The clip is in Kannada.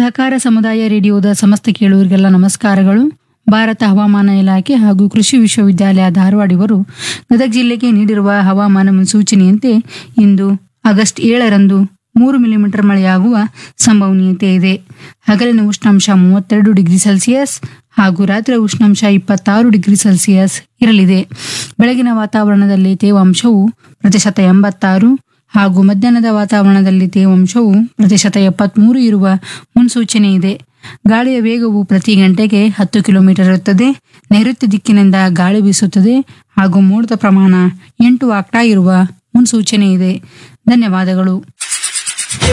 ಸಹಕಾರ ಸಮುದಾಯ ರೇಡಿಯೋದ ಸಮಸ್ತ ಕೇಳುವರಿಗೆಲ್ಲ ನಮಸ್ಕಾರಗಳು ಭಾರತ ಹವಾಮಾನ ಇಲಾಖೆ ಹಾಗೂ ಕೃಷಿ ವಿಶ್ವವಿದ್ಯಾಲಯ ಧಾರವಾಡ ಇವರು ಗದಗ ಜಿಲ್ಲೆಗೆ ನೀಡಿರುವ ಹವಾಮಾನ ಮುನ್ಸೂಚನೆಯಂತೆ ಇಂದು ಆಗಸ್ಟ್ ಏಳರಂದು ಮೂರು ಮಿಲಿಮೀಟರ್ ಮಳೆಯಾಗುವ ಸಂಭವನೀಯತೆ ಇದೆ ಹಗಲಿನ ಉಷ್ಣಾಂಶ ಮೂವತ್ತೆರಡು ಡಿಗ್ರಿ ಸೆಲ್ಸಿಯಸ್ ಹಾಗೂ ರಾತ್ರಿ ಉಷ್ಣಾಂಶ ಇಪ್ಪತ್ತಾರು ಡಿಗ್ರಿ ಸೆಲ್ಸಿಯಸ್ ಇರಲಿದೆ ಬೆಳಗಿನ ವಾತಾವರಣದಲ್ಲಿ ತೇವಾಂಶವು ಪ್ರತಿಶತ ಎಂಬತ್ತಾರು ಹಾಗೂ ಮಧ್ಯಾಹ್ನದ ವಾತಾವರಣದಲ್ಲಿ ತೇವಾಂಶವು ಪ್ರತಿಶತ ಎಪ್ಪತ್ಮೂರು ಇರುವ ಮುನ್ಸೂಚನೆ ಇದೆ ಗಾಳಿಯ ವೇಗವು ಪ್ರತಿ ಗಂಟೆಗೆ ಹತ್ತು ಕಿಲೋಮೀಟರ್ ಇರುತ್ತದೆ ನೈಋತ್ಯ ದಿಕ್ಕಿನಿಂದ ಗಾಳಿ ಬೀಸುತ್ತದೆ ಹಾಗೂ ಮೋಡದ ಪ್ರಮಾಣ ಎಂಟು ಆಕ್ಟಾ ಇರುವ ಮುನ್ಸೂಚನೆ ಇದೆ ಧನ್ಯವಾದಗಳು